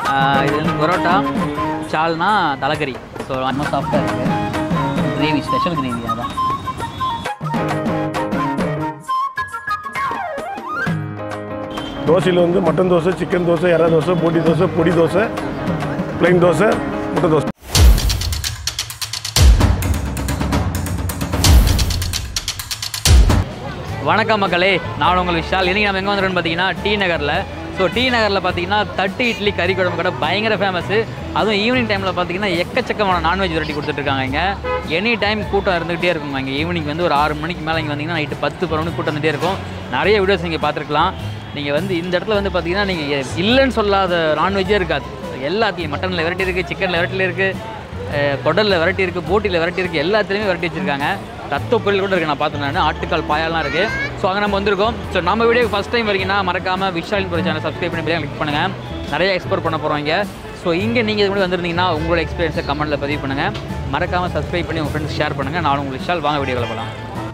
ஆஹ் இது வந்து பரோட்டா சால்னா தலைக்கறி ஸோ ரொம்ப சாஃப்டாக இருக்குது கிரேவி ஸ்பெஷல் கிரேவி அதான் தோசையில் வந்து மட்டன் தோசை சிக்கன் தோசை எறா தோசை போட்டி தோசை பொடி தோசை ப்ளைன் தோசை முட்டை தோசை வணக்கம் மக்களே நான் உங்கள் விஷால் இன்றைக்கி நம்ம எங்கே வந்துருக்கோம்னு பார்த்தீங்கன்னா டி நகரில் ஸோ டி நகரில் பார்த்தீங்கன்னா தட்டு இட்லி கறி குழம்பு கடை பயங்கர ஃபேமஸ் அதுவும் ஈவினிங் டைமில் பார்த்தீங்கன்னா எக்கச்சக்கமான நான்வெஜ் வெரைட்டி கொடுத்துட்ருக்காங்க இங்கே எனி டைம் கூட்டம் இருந்துகிட்டே இருக்குங்க இங்கே ஈவினிங் வந்து ஒரு ஆறு மணிக்கு மேலே இங்கே வந்தீங்கன்னா நைட்டு பத்து பதினொன்று கூட்டம் வந்துட்டே இருக்கும் நிறைய வீடியோஸ் நீங்கள் பார்த்துருக்கலாம் நீங்கள் வந்து இந்த இடத்துல வந்து பார்த்தீங்கன்னா நீங்கள் இல்லைன்னு சொல்லாத நான்வெஜ்ஜே இருக்காது எல்லாத்தையும் மட்டனில் வெரைட்டி இருக்குது சிக்கனில் வெரைட்டியில் இருக்குது குடலில் வெரைட்டி இருக்குது போட்டியில் வெரைட்டி இருக்குது எல்லாத்துலேயுமே வெரைட்டி வச்சுருக்காங்க ரத்த பொருள் கூட இருக்குது நான் பார்த்தேன் நான் ஆட்டுக்கால் பாயாலாம் இருக்குது ஸோ அங்கே நம்ம வந்திருக்கோம் ஸோ நம்ம வீடியோ ஃபஸ்ட் டைம் வரீங்கன்னா மறக்காமல் விஷாலின் ஒரு சேனல் சப்ஸ்கிரைப் பண்ணி கிளிக் பண்ணுங்கள் நிறைய எக்ஸ்ப்ளோர் பண்ண போகிறோம் இங்கே ஸோ இங்கே நீங்கள் இது முன்னாடி வந்திருந்தீங்கன்னா உங்களோட எக்ஸ்பீரியன்ஸை கமெண்ட்டில் பதிவு பண்ணுங்கள் மறக்காமல் சப்ஸ்கிரைப் பண்ணி உங்கள் ஃப்ரெண்ட்ஸ் ஷேர் பண்ணுங்கள் நான் உங்களுக்கு விஷால் வாங்க வீடியோவில் போகலாம்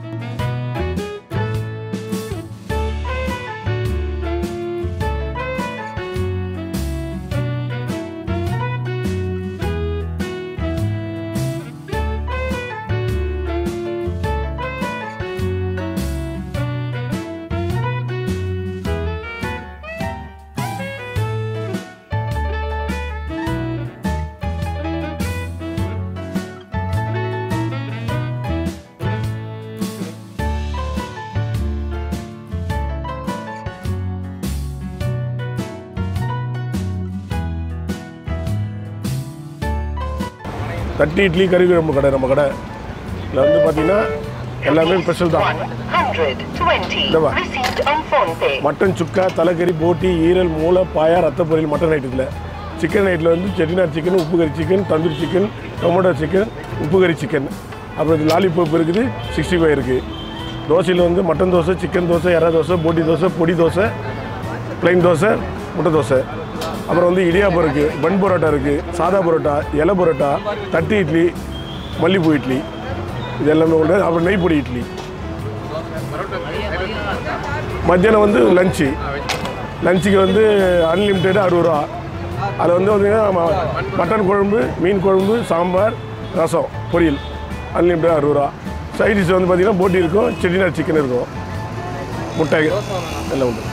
தட்டி இட்லி கறி குழம்பு கடை நம்ம கடை இதில் வந்து பார்த்தீங்கன்னா எல்லாமே ஸ்பெஷல் தான் 120 இந்தவா. received on phone pay. Mutton chukka தலைக்கறி போட்டி ஈரல் மூளை பாயா ரத்த பொரியல் மட்டன் ஐட்டத்தில் சிக்கன் ஐட்டில் வந்து செட்டிநாட் சிக்கன் உப்பு கறி chicken tandoori chicken tomato chicken உப்பு கறி சிக்கன் அப்புறம் இது லாலிபாப் இருக்குது சிக்ஸ்டி ஃபைவ் இருக்குது தோசையில் வந்து மட்டன் தோசை சிக்கன் தோசை எறா தோசை போட்டி தோசை பொடி தோசை ப்ளைன் தோசை முட்டை தோசை அப்புறம் வந்து இடியாப்பம் இருக்குது பன் பரோட்டா இருக்குது சாதா பரோட்டா இலை பரோட்டா தட்டு இட்லி மல்லிப்பூ இட்லி இது எல்லாமே உண்டு அப்புறம் நெய் பொடி இட்லி மத்தியானம் வந்து லஞ்சு லஞ்சுக்கு வந்து அன்லிமிட்டெட் அறுபது ரூபா அதில் வந்து பார்த்தீங்கன்னா ம- மட்டன் குழம்பு மீன் குழம்பு சாம்பார் ரசம் பொரியல் அன்லிமிட்டட் அறுபது ரூபா சைட் டிஷ் வந்து பார்த்தீங்கன்னா போட்டி இருக்கும் செட்டிநாட் சிக்கன் இருக்கும் முட்டை எல்லாம் உண்டு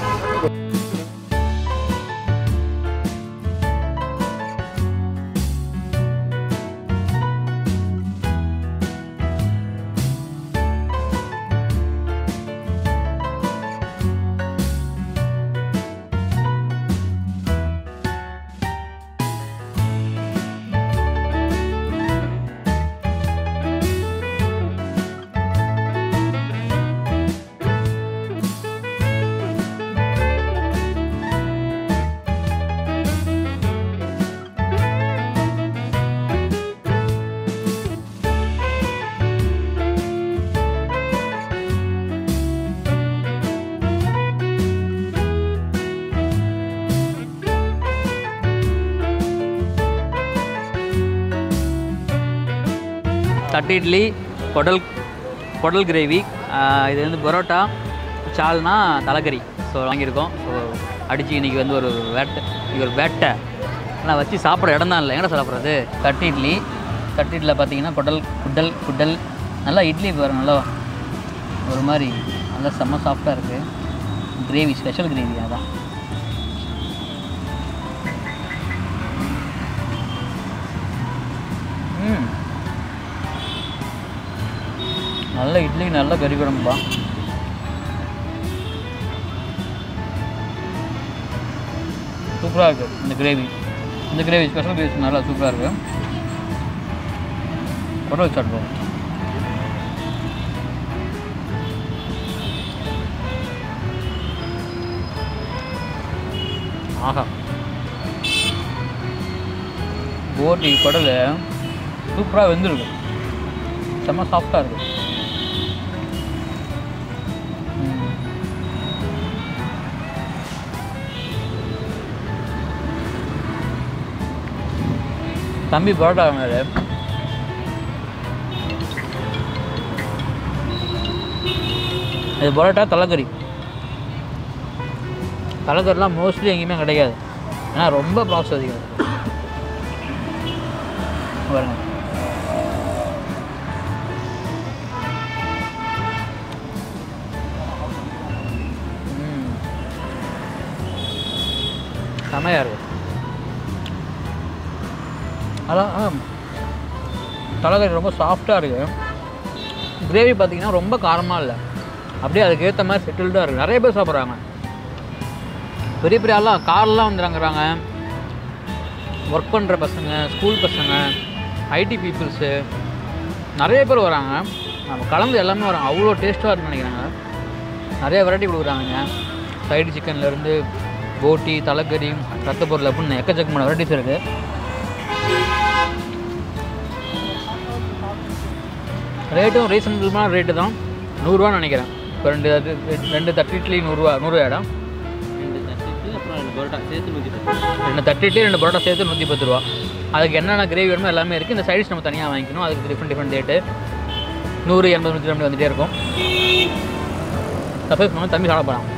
தட்டு இட்லி குடல் குடல் கிரேவி இது வந்து பரோட்டா சால்னா தலைக்கறி ஸோ வாங்கியிருக்கோம் ஸோ அடித்து இன்றைக்கி வந்து ஒரு வேட்டை இது ஒரு வேட்டை ஆனால் வச்சு சாப்பிட்ற இடம் தான் இல்லை எங்கே சாப்பிட்றது தட்டு இட்லி தட்டு இட்லியில் பார்த்தீங்கன்னா குடல் குடல் குடல் நல்லா இட்லி பாருங்க நல்லா ஒரு மாதிரி நல்லா செம்ம சாஃப்டாக இருக்குது கிரேவி ஸ்பெஷல் கிரேவி அதான் ம் நல்ல இட்லி நல்ல கறி குழம்புப்பா சூப்பராக இருக்குது இந்த கிரேவி இந்த கிரேவி ஸ்பெஷல் கிரேவி நல்லா சூப்பராக இருக்குது குறை சாப்பிடுவோம் ஆஹா போட்டி குடல் சூப்பராக வெந்திருக்கு செம்ம சாஃப்டாக இருக்குது தம்பி பரோட்டா வாங்கினாரு இது பரோட்டா தலைக்கறி தலைக்கறிலாம் மோஸ்ட்லி எங்கேயுமே கிடைக்காது ஏன்னா ரொம்ப ப்ராசஸ் அதிகம் அது. பாருங்க ம். செமையா இருக்கு அதான் ஆ, தலைக்கறி ரொம்ப சாஃப்டாக இருக்குது கிரேவி பார்த்தீங்கன்னா ரொம்ப காரமாக இல்லை அப்படியே அதுக்கு ஏற்ற மாதிரி செட்டில்டாக இருக்குது நிறைய பேர் சாப்பிட்றாங்க பெரிய பெரிய ஆள்லாம் கார்லாம் வந்துறாங்கிறாங்க ஒர்க் பண்ணுற பசங்க ஸ்கூல் பசங்க ஐடி பீப்புள்ஸு நிறைய பேர் வராங்க நம்ம கலந்து எல்லாமே வராங்க அவ்வளோ டேஸ்ட்டாக இருக்குன்னு நினைக்கிறாங்க நிறைய வெரைட்டி கொடுக்குறாங்க சைடு சிக்கன்லேருந்து போட்டி தலைக்கறி ரத்த பொருள் அப்படின்னு எக்கச்சக்கமான வெரைட்டிஸ் இருக்குது ரேட்டும் ரீசனபிளான ரேட்டு தான் நூறுரூவான்னு நினைக்கிறேன் இப்போ ரெண்டு அது ரெண்டு தட்டு இட்லி நூறுரூவா நூறுரூவா இடம் ரெண்டு தட்டு அப்புறம் ரெண்டு பரோட்டா சேர்த்து நூற்றி பத்து ரெண்டு தட்டு இட்லி ரெண்டு பரோட்டா சேர்த்து நூற்றி பத்து ரூபா அதுக்கு என்னென்ன கிரேவி வேணுமோ எல்லாமே இருக்குது இந்த சைடிஷ் நம்ம தனியாக வாங்கிக்கணும் அதுக்கு டிஃப்ரெண்ட் டிஃப்ரெண்ட் ரேட்டு நூறு எண்பது நூற்றி ரெண்டு வந்துகிட்டே இருக்கும் சப்போஸ் நம்ம தம்பி சாப்பிட போகலாம்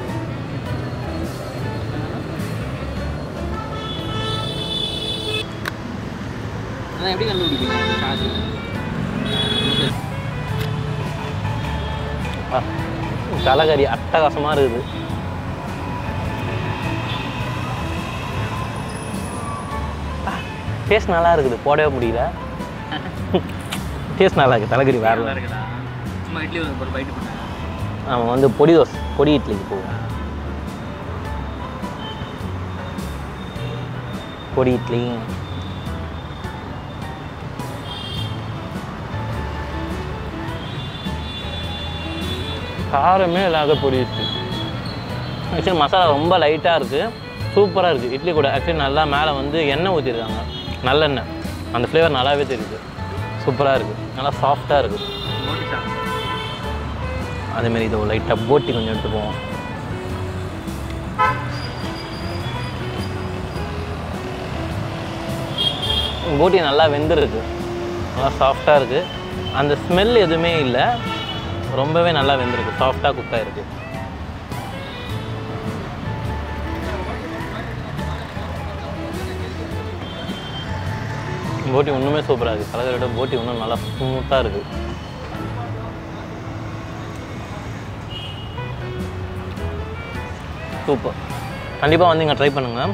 அதான் எப்படி கண்டுபிடிப்பீங்க சார்ஜ் தலைக்கறி அட்டகாசமாக இருக்குது டேஸ்ட் நல்லா இருக்குது போடவே முடியல டேஸ்ட் நல்லா இருக்குது தலைக்கறி வேற level. இருக்குடா சும்மா இட்லி வந்து போட்டு பைட்டு பண்ணேன் நம்ம வந்து பொடி தோசை பொடி இட்லிக்கு போவோம் பொடி இட்லி காரமே இல்லாத பொடி இட்லி ஆக்சுவலி மசாலா ரொம்ப லைட்டாக இருக்குது சூப்பராக இருக்குது இட்லி கூட ஆக்சுவலி நல்லா மேலே வந்து எண்ணெய் ஊற்றிருக்காங்க நல்லெண்ணெய் அந்த ஃப்ளேவர் நல்லாவே தெரியுது சூப்பராக இருக்குது நல்லா சாஃப்டாக இருக்குது அதேமாரி இது லைட்டாக போட்டி கொஞ்சம் எடுத்துக்குவோம் போட்டி நல்லா வெந்திருக்கு நல்லா சாஃப்டாக இருக்குது அந்த ஸ்மெல் எதுவுமே இல்லை ரொம்பவே நல்லா வெந்திருக்கு சாஃப்டாக குக் ஆகிருக்கு போட்டி இன்னுமே சூப்பராக இருக்குது கலகரோட போட்டி இன்னும் நல்லா ஸ்மூத்தாக இருக்குது சூப்பர் கண்டிப்பாக வந்து இங்கே ட்ரை பண்ணுங்கள்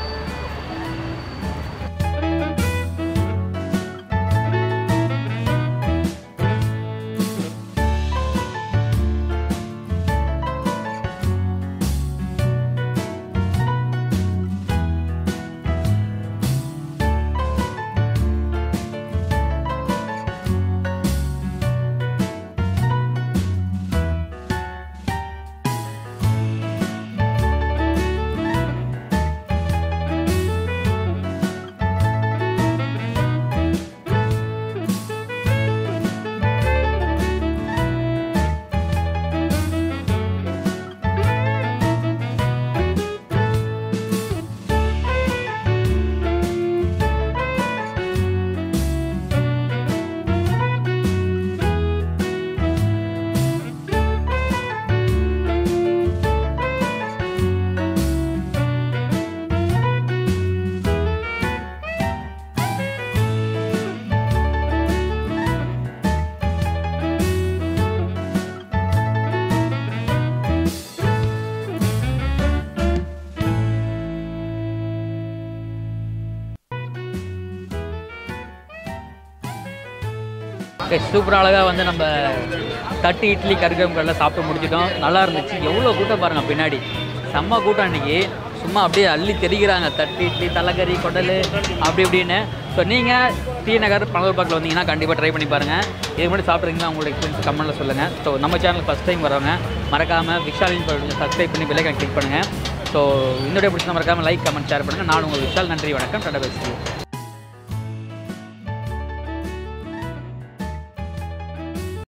சூப்பர் அழகாக வந்து நம்ம தட்டு இட்லி கருகம்புகளில் சாப்பிட்டு முடிச்சிட்டோம் நல்லா இருந்துச்சு எவ்வளோ கூட்டம் பாருங்கள் பின்னாடி செம்ம கூட்டம் அன்றைக்கி சும்மா அப்படியே அள்ளி தெளிக்கிறாங்க தட்டு இட்லி தலைக்கறி குடல் அப்படி இப்படின்னு ஸோ நீங்கள் டி நகர் பனகல் பார்க்கில் வந்தீங்கன்னா கண்டிப்பாக ட்ரை பண்ணி பாருங்கள் இதுக்கு முன்னாடி சாப்பிட்றீங்கன்னா உங்களோட எக்ஸ்பீரியன்ஸ் கமெண்ட்டில் சொல்லுங்கள் ஸோ நம்ம சேனல் ஃபஸ்ட் டைம் வரவங்க மறக்காமல் விஷாலின் சப்ஸ்கிரைப் பண்ணி பெல்லைக்கன் கிளிக் பண்ணுங்கள் ஸோ இந்த வீடியோ பிடிச்சா மறக்காமல் லைக் கமெண்ட் ஷேர் பண்ணுங்கள் நான் உங்கள் விஷால் நன்றி வணக்கம் டாடா பேசுகிறேன்